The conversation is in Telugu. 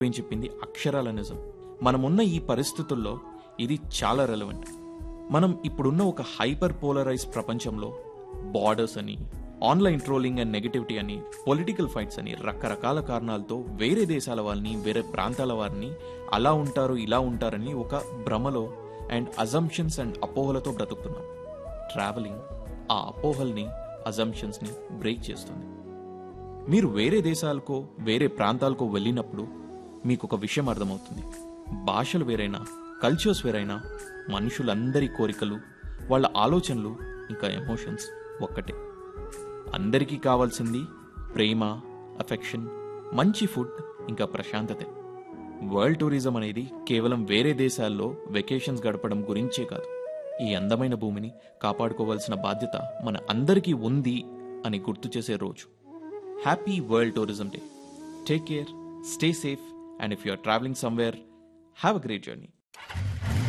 ఏం చెప్పింది అక్షరాల నిజం మనమున్న ఈ పరిస్థితుల్లో ఇది చాలా రెలవెంట్ మనం ఇప్పుడున్న ఒక హైపర్ పోలరైజ్ ప్రపంచంలో బార్డర్స్ అని ఆన్లైన్ ట్రోలింగ్ అండ్ నెగటివిటీ అని పొలిటికల్ ఫైట్స్ అని రకరకాల కారణాలతో వేరే దేశాల వాళ్ళని వేరే ప్రాంతాల వారిని అలా ఉంటారు ఇలా ఉంటారని ఒక భ్రమలో అండ్ అజంప్షన్స్ అండ్ అపోహలతో బ్రతుకుతున్నాం ట్రావెలింగ్ ఆ అపోహల్ని అజంప్షన్స్ని బ్రేక్ చేస్తుంది మీరు వేరే దేశాలకో వేరే ప్రాంతాలకో వెళ్ళినప్పుడు మీకు ఒక విషయం అర్థమవుతుంది భాషలు వేరైనా కల్చర్స్ వేరైనా మనుషులందరి కోరికలు వాళ్ళ ఆలోచనలు ఇంకా ఎమోషన్స్ ఒక్కటే అందరికీ కావాల్సింది ప్రేమ అఫెక్షన్ మంచి ఫుడ్ ఇంకా ప్రశాంతతే వరల్డ్ టూరిజం అనేది కేవలం వేరే దేశాల్లో వెకేషన్స్ గడపడం గురించే కాదు ఈ అందమైన భూమిని కాపాడుకోవాల్సిన బాధ్యత మన అందరికీ ఉంది అని గుర్తు చేసే రోజు happy world tourism day take care stay safe and if you are travelling somewhere have a great journey